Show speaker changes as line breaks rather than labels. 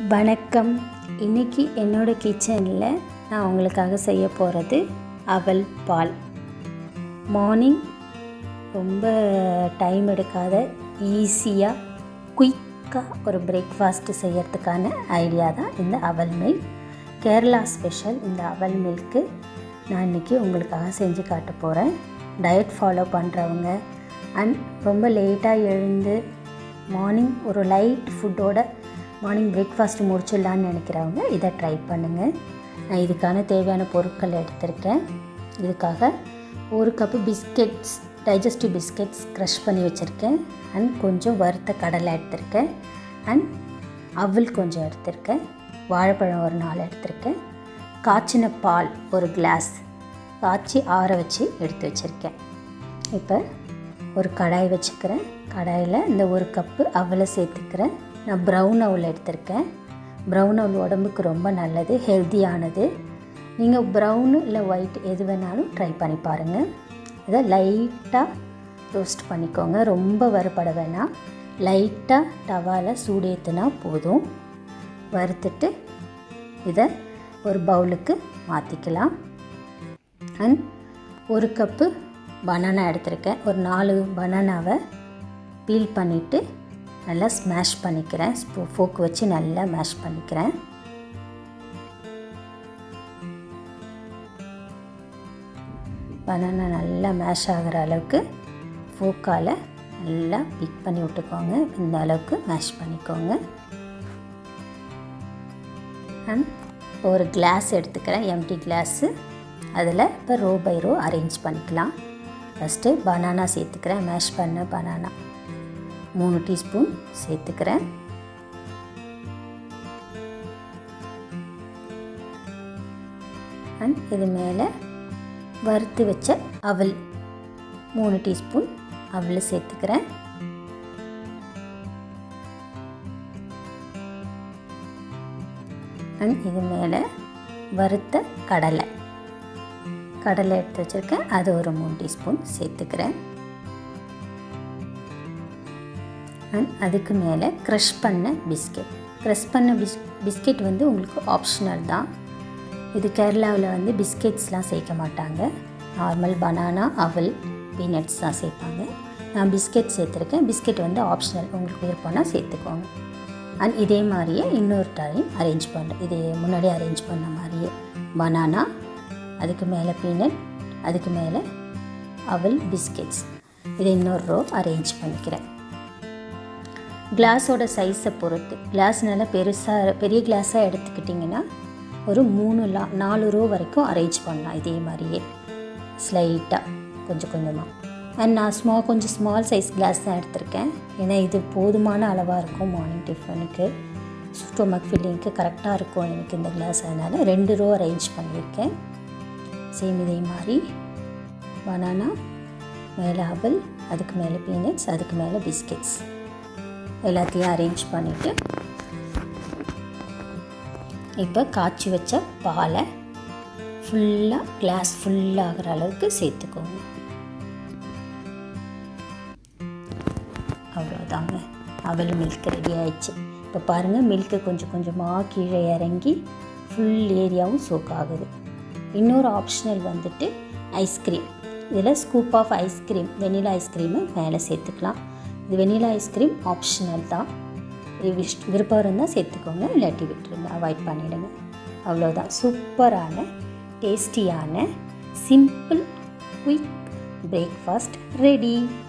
வணக்கம் இன்னைக்கு என்னோட கிச்சனில் நான் உங்களுக்காக செய்ய போகிறது அவல் பால் மார்னிங் ரொம்ப டைம் எடுக்காத ஈஸியாக குயிக்காக ஒரு பிரேக்ஃபாஸ்ட்டு செய்யறதுக்கான ஐடியா தான் இந்த அவல் மில்க் கேரளா ஸ்பெஷல் இந்த அவல் மில்க்கு நான் இன்றைக்கி உங்களுக்காக செஞ்சு காட்ட போகிறேன் டயட் ஃபாலோ பண்ணுறவங்க அண்ட் ரொம்ப லேட்டாக எழுந்து மார்னிங் ஒரு லைட் ஃபுட்டோட மார்னிங் பிரேக்ஃபாஸ்ட் முடிச்சிடலான்னு நினைக்கிறவங்க இதை ட்ரை பண்ணுங்கள் நான் இதுக்கான தேவையான பொருட்கள் எடுத்திருக்கேன் இதுக்காக ஒரு cup biscuits digestive biscuits crush பண்ணி வச்சுருக்கேன் அண்ட் கொஞ்சம் வறுத்த கடலை எடுத்திருக்கேன் அண்ட் அவல் கொஞ்சம் எடுத்திருக்கேன் வாழைப்பழம் ஒரு நாலு எடுத்திருக்கேன் காய்ச்சின பால் ஒரு கிளாஸ் காய்ச்சி ஆற வச்சு எடுத்து வச்சுருக்கேன் இப்போ ஒரு கடாய் வச்சுக்கிறேன் கடாயில் இந்த ஒரு கப்பு அவலை சேர்த்துக்கிறேன் நான் ப்ரௌன் அவல் எடுத்திருக்கேன் ப்ரௌன் அவல் உடம்புக்கு ரொம்ப நல்லது ஹெல்த்தியானது நீங்கள் ப்ரௌனு இல்லை ஒயிட் எது வேணாலும் ட்ரை பண்ணி பாருங்கள் இதை லைட்டாக ரோஸ்ட் பண்ணிக்கோங்க ரொம்ப வறுபட வேணாம் லைட்டாக டவாவில் சூடேற்றுனா போதும் வறுத்துட்டு இதை ஒரு பவுலுக்கு மாற்றிக்கலாம் அண்ட் ஒரு கப்பு பனானா எடுத்திருக்கேன் ஒரு நாலு பனானாவை பீல் பண்ணிவிட்டு நல்லா ஸ்மாஷ் பண்ணிக்கிறேன் ஸ்பூ ஃபோக்கு வச்சு நல்லா மேஷ் பண்ணிக்கிறேன் பனானா நல்லா மேஷ் ஆகிற அளவுக்கு ஃபோக்கால் நல்லா பிக் பண்ணி விட்டுக்கோங்க இந்த அளவுக்கு மேஷ் பண்ணிக்கோங்க அண்ட் ஒரு கிளாஸ் எடுத்துக்கிறேன் எம்டி கிளாஸு அதில் இப்போ ரோ பை ரோ அரேஞ்ச் பண்ணிக்கலாம் ஃபஸ்ட்டு பனானா சேர்த்துக்கிறேன் மேஷ் பண்ண பனானா மூணு டீஸ்பூன் சேர்த்துக்கிறேன் அண்ட் இது மேலே வறுத்து வச்ச அவல் மூணு டீஸ்பூன் அவல் சேர்த்துக்கிறேன் அண்ட் இது மேலே வறுத்த கடலை கடலை எடுத்து வச்சுருக்கேன் அது ஒரு மூணு டீஸ்பூன் சேர்த்துக்கிறேன் அண்ட் அதுக்கு மேலே க்ரஷ் பண்ண பிஸ்கெட் க்ரஷ் பண்ண பிஸ் பிஸ்கெட் வந்து உங்களுக்கு ஆப்ஷனல் தான் இது கேரளாவில் வந்து பிஸ்கெட்ஸ்லாம் சேர்க்க மாட்டாங்க நார்மல் பனானா அவல் பீனட்ஸ் தான் சேர்ப்பாங்க நான் பிஸ்கெட் சேர்த்துருக்கேன் பிஸ்கெட் வந்து ஆப்ஷனல் உங்களுக்கு விருப்பம்னா சேர்த்துக்கோங்க அண்ட் இதே மாதிரியே இன்னொரு டைம் அரேஞ்ச் பண்ணுறேன் இது முன்னாடி அரேஞ்ச் பண்ண மாதிரியே பனானா அதுக்கு மேலே பீனட் அதுக்கு மேலே அவல் பிஸ்கெட்ஸ் இதை இன்னொரு ரோ அரேஞ்ச் பண்ணிக்கிறேன் கிளாஸோட சைஸை பொறுத்து கிளாஸ் நல்லா பெருசாக பெரிய கிளாஸாக எடுத்துக்கிட்டிங்கன்னா ஒரு மூணு லா நாலு ரோ வரைக்கும் அரேஞ்ச் பண்ணலாம் இதே மாதிரியே ஸ்லைட்டாக கொஞ்சம் கொஞ்சமாக அண்ட் நான் ஸ்மா கொஞ்சம் ஸ்மால் சைஸ் கிளாஸ் தான் எடுத்திருக்கேன் ஏன்னா இது போதுமான அளவாக இருக்கும் மார்னிங் டிஃபனுக்கு ஸ்டொமக் ஃபில்லிங்க்கு கரெக்டாக இருக்கும் எனக்கு இந்த கிளாஸ் அதனால் ரெண்டு ரோ அரேஞ்ச் பண்ணியிருக்கேன் சேம் இதே மாதிரி பனானா மேலே அவல் அதுக்கு மேலே பீனட்ஸ் அதுக்கு மேலே பிஸ்கெட்ஸ் எல்லாத்தையும் அரேஞ்ச் பண்ணிவிட்டு இப்போ காய்ச்சி வச்ச பாலை ஃபுல்லாக கிளாஸ் ஃபுல்லாகிற அளவுக்கு சேர்த்துக்கோங்க அவ்வளோதாங்க அவல் மில்க் ரெடி ஆயிடுச்சு இப்போ பாருங்கள் மில்க்கு கொஞ்சம் கொஞ்சமாக கீழே இறங்கி ஃபுல் ஏரியாவும் சோக் ஆகுது இன்னொரு ஆப்ஷனல் வந்துட்டு ஐஸ்கிரீம் இதில் scoop of ice cream vanilla ice cream மேலே சேர்த்துக்கலாம் இது வெனிலா ஐஸ்கிரீம் ஆப்ஷனல் தான் இது விஷ் விருப்பம் இருந்தால் சேர்த்துக்கோங்க இல்லாட்டி விட்டுருங்க அவாய்ட் பண்ணிவிடுங்க அவ்வளோதான் சூப்பரான டேஸ்டியான சிம்பிள் குயிக் பிரேக்ஃபாஸ்ட் ரெடி